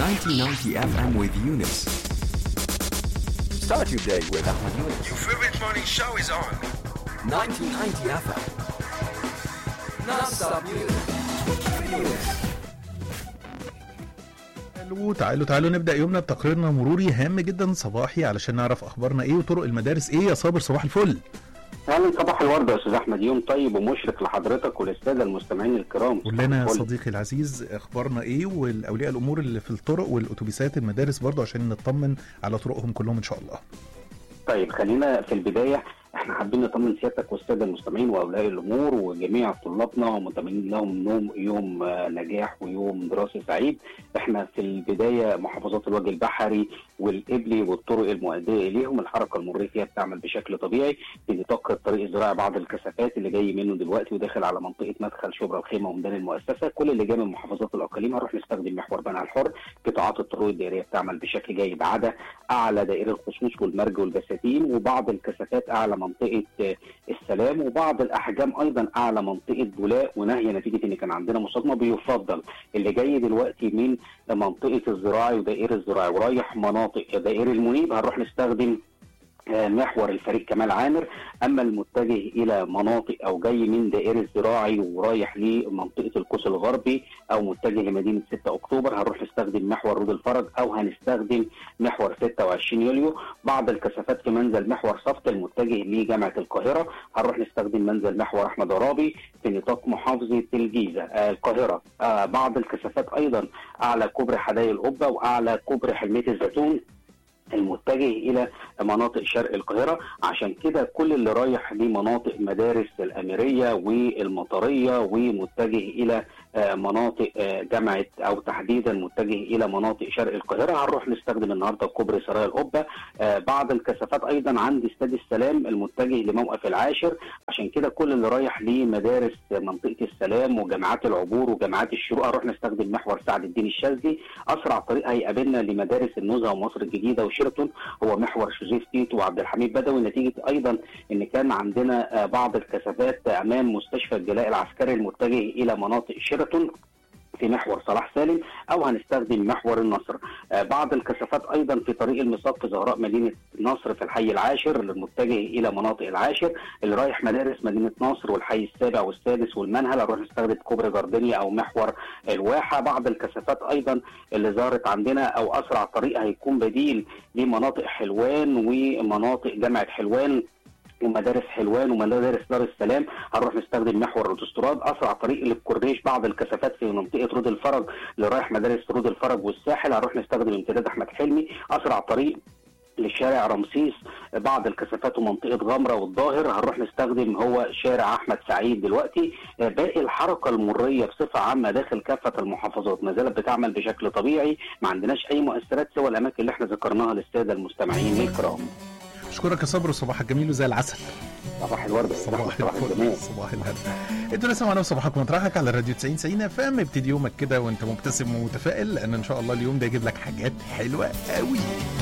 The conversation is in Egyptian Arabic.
1990 FM with Eunice. Start your day with Ahmed Yunus. Your favorite morning show is on. 1990 FM. Non-stop music. Eunice. تعالوا تعالوا تعالوا نبدا يومنا بتقريرنا مروري هام جدا صباحي علشان نعرف اخبارنا ايه وطرق المدارس ايه يا صابر صباح الفل اهلا صباح الورد يا استاذ احمد يوم طيب ومشرق لحضرتك وللساده المستمعين الكرام قول لنا يا صباح الفل. صديقي العزيز اخبارنا ايه والاولياء الامور اللي في الطرق والاتوبيسات المدارس برضه عشان نطمن على طرقهم كلهم ان شاء الله طيب خلينا في البدايه احنا حابين نطمن سيادتك والساده المستمعين واولياء الامور وجميع طلابنا ومتمنين لهم نوم يوم آه، نجاح ويوم دراسي سعيد احنا في البدايه محافظات الوجه البحري والقبلي والطرق المؤديه اليهم الحركه المروريه فيها بتعمل بشكل طبيعي في نطاق الطريق الزراعي بعض الكثافات اللي جاي منه دلوقتي وداخل على منطقه مدخل شبرا الخيمه وميدان المؤسسه كل اللي جاي من محافظات الاقاليم هنروح نستخدم محور بنها الحر قطاعات الطرق الدائريه بتعمل بشكل جيد عدا اعلى دائري الخصوص والمرج والبساتين وبعض الكثافات اعلى منطقه آه، السلام وبعض الاحجام ايضا اعلى منطقه بولاق ونهي نتيجه ان كان عندنا مصادمه بيفضل اللي جاي دلوقتي من منطقه الزراعي ودائري الزراعي ورايح مناطق دائري المنيب هنروح نستخدم آه، محور الفريق كمال عامر اما المتجه الى مناطق او جاي من دائري الزراعي ورايح لمنطقه القوس الغربي او متجه لمدينه 6 اكتوبر هنروح نستخدم محور رود الفرج او هنستخدم محور 26 يوليو بعض الكثافات في منزل محور صفت المتجه لجامعه القاهره هنروح نستخدم منزل محور احمد عرابي في نطاق محافظه الجيزه آه القاهره آه بعض الكثافات ايضا اعلى كوبري حدائق القبه واعلى كوبري حلميه الزيتون المتجه الى مناطق شرق القاهره عشان كده كل اللي رايح لمناطق مدارس الاميريه والمطريه ومتجه الى آه، مناطق آه، جامعه او تحديدا متجه الى مناطق شرق القاهره هنروح نستخدم النهارده كوبري سرايا القبه آه، بعض الكثافات ايضا عند استاد السلام المتجه لموقف العاشر عشان كده كل اللي رايح لمدارس منطقه السلام وجامعات العبور وجامعات الشروق هنروح نستخدم محور سعد الدين الشاذلي اسرع طريق هيقابلنا لمدارس النزهه ومصر الجديده وشيراتون هو محور شوزيف تيتو وعبد الحميد بدوي نتيجه ايضا ان كان عندنا آه، بعض الكثافات امام مستشفى الجلاء العسكري المتجه الى مناطق شيراتون في محور صلاح سالم او هنستخدم محور النصر آه بعض الكثافات ايضا في طريق الميثاق في زهراء مدينه نصر في الحي العاشر المتجه الى مناطق العاشر اللي رايح مدارس مدينه نصر والحي السابع والسادس والمنهل هنروح نستخدم كوبري جاردينيا او محور الواحه بعض الكثافات ايضا اللي ظهرت عندنا او اسرع طريق هيكون بديل لمناطق حلوان ومناطق جامعه حلوان ومدارس حلوان ومدارس دار السلام هنروح نستخدم محور الاوتوستراد اسرع طريق للكورنيش بعض الكثافات في منطقه رود الفرج اللي رايح مدارس رود الفرج والساحل هنروح نستخدم امتداد احمد حلمي اسرع طريق لشارع رمسيس بعض الكثافات ومنطقه غمره والظاهر هنروح نستخدم هو شارع احمد سعيد دلوقتي آه، باقي الحركه المريه بصفه عامه داخل كافه المحافظات ما زالت بتعمل بشكل طبيعي ما عندناش اي مؤثرات سوى الاماكن اللي احنا ذكرناها للساده المستمعين الكرام اشكرك يا صابر وصباحك جميل وزي العسل صباح الورد صباح صباح الفل الجمال صباح الهنا انتوا لسه معانا في صباحك مطرحك على راديو 90 90 اف ام ابتدي يومك كده وانت مبتسم ومتفائل لان ان شاء الله اليوم ده يجيب لك حاجات حلوه قوي